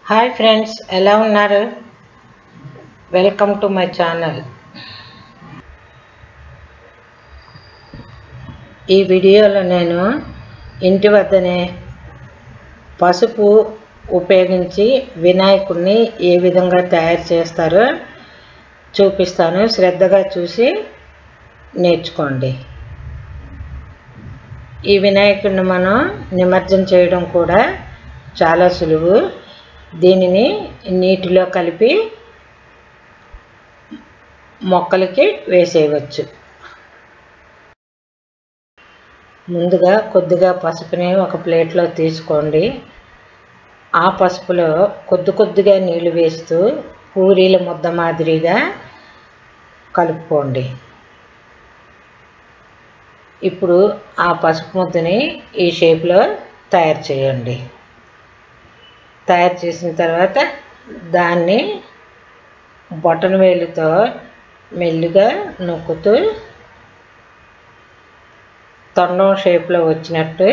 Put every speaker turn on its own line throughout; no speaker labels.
hi friends ఎలా ఉన్నారు welcome to my channel ఈ వీడియోలో నేను ఇంటి వద్దనే పసుపు ఉపయోగించి వినాయకుడిని ఏ విధంగా తయారు చేస్తారో చూపిస్తాను శ్రద్ధగా చూసి నేర్చుకోండి ఈ వినాయకుడిని మనం నిమజ్జనం చేయడం కూడా చాలా సులువు దీనిని నీటిలో కలిపి మొక్కలకి వేసేయవచ్చు ముందుగా కొద్దిగా పసుపుని ఒక ప్లేట్లో తీసుకోండి ఆ పసుపులో కొద్ది కొద్దిగా నీళ్లు వేస్తూ పూరీల ముద్ద మాదిరిగా కలుపుకోండి ఇప్పుడు ఆ పసుపు ముద్దని ఈ షేప్లో తయారు చేయండి తయారు చేసిన తర్వాత దాన్ని బొటన వేలుతో మెల్లిగా నొక్కుతూ తొండం షేప్లో వచ్చినట్టు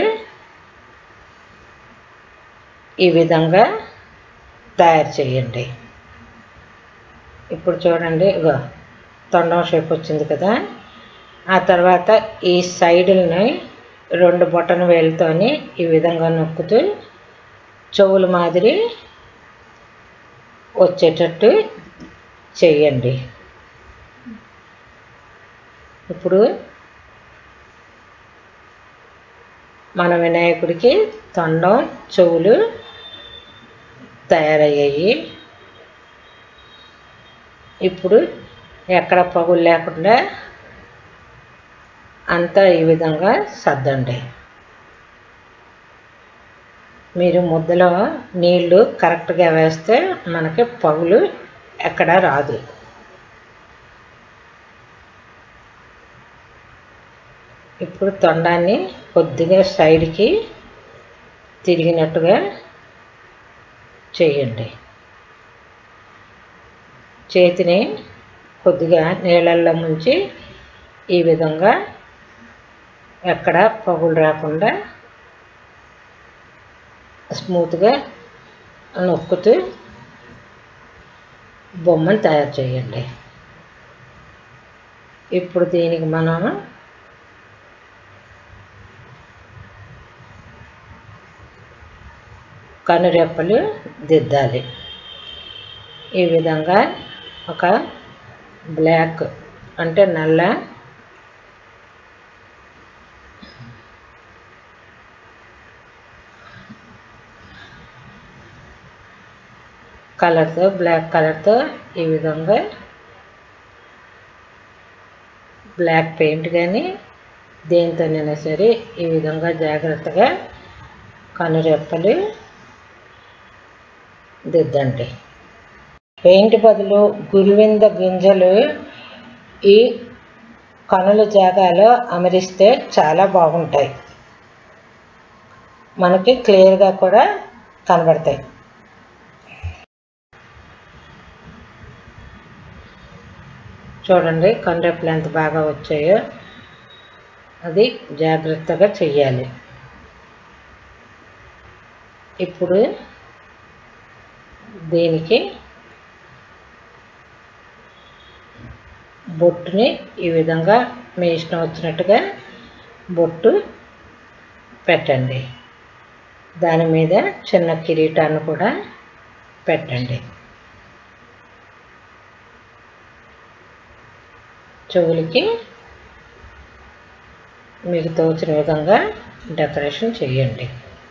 ఈ విధంగా తయారు చేయండి ఇప్పుడు చూడండి ఇగో తొండం షేప్ వచ్చింది కదా ఆ తర్వాత ఈ సైడుల్ని రెండు బొటన వేలుతోని ఈ విధంగా నొక్కుతూ చెవుల మాదిరి వచ్చేటట్టు చేయండి ఇప్పుడు మన వినాయకుడికి తొండం చెవులు తయారయ్యాయి ఇప్పుడు ఎక్కడ పగులు లేకుండా అంతా ఈ విధంగా సర్దండి మీరు ముద్దలో నీళ్లు కరెక్ట్గా వేస్తే మనకి పగులు ఎక్కడ రాదు ఇప్పుడు తొండాన్ని కొద్దిగా సైడ్కి తిరిగినట్టుగా చేయండి చేతిని కొద్దిగా నీళ్ళల్లో ముంచి ఈ విధంగా ఎక్కడ పగులు రాకుండా స్మూత్గా నొక్కుతూ బొమ్మను తయారు చేయండి ఇప్పుడు దీనికి మనం కనురెప్పలు దిద్దాలి ఈ విధంగా ఒక బ్లాక్ అంటే నల్ల కలర్తో బ్లాక్ కలర్తో ఈ విధంగా బ్లాక్ పెయింట్ కానీ దేనితోనైనా సరే ఈ విధంగా జాగ్రత్తగా కనురెప్పలు దిద్దండి పెయింట్ బదులు గురువింద గింజలు ఈ కనుల జాగాలో అమరిస్తే చాలా బాగుంటాయి మనకి క్లియర్గా కూడా కనబడతాయి చూడండి కనురెప్పలు ఎంత బాగా వచ్చాయో అది జాగ్రత్తగా చెయ్యాలి ఇప్పుడు దీనికి బొట్టుని ఈ విధంగా మీ ఇష్టం వచ్చినట్టుగా బొట్టు పెట్టండి దాని మీద చిన్న కిరీటాన్ని కూడా పెట్టండి చెవులకి మీకు తోచిన విధంగా డెకరేషన్ చేయండి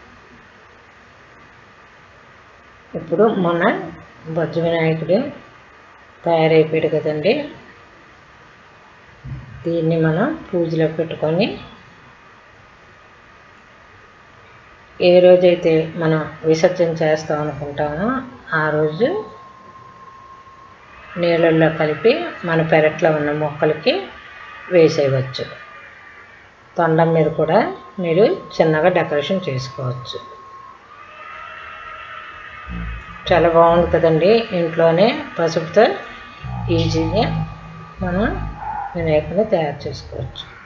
ఇప్పుడు మన బొజ్జ వినాయకుడు తయారైపోయాడు కదండి దీన్ని మనం పూజలో పెట్టుకొని ఏ రోజైతే మనం విసర్జన చేస్తాం అనుకుంటామో ఆ రోజు నీళ్ళల్లో కలిపి మన పెరట్లో ఉన్న మొక్కలకి వేసేయవచ్చు తొండం మీద కూడా మీరు చిన్నగా డెకరేషన్ చేసుకోవచ్చు చాలా బాగుంది కదండి ఇంట్లోనే పసుపుతో ఈజీగా మనం వినాయకుడిని తయారు చేసుకోవచ్చు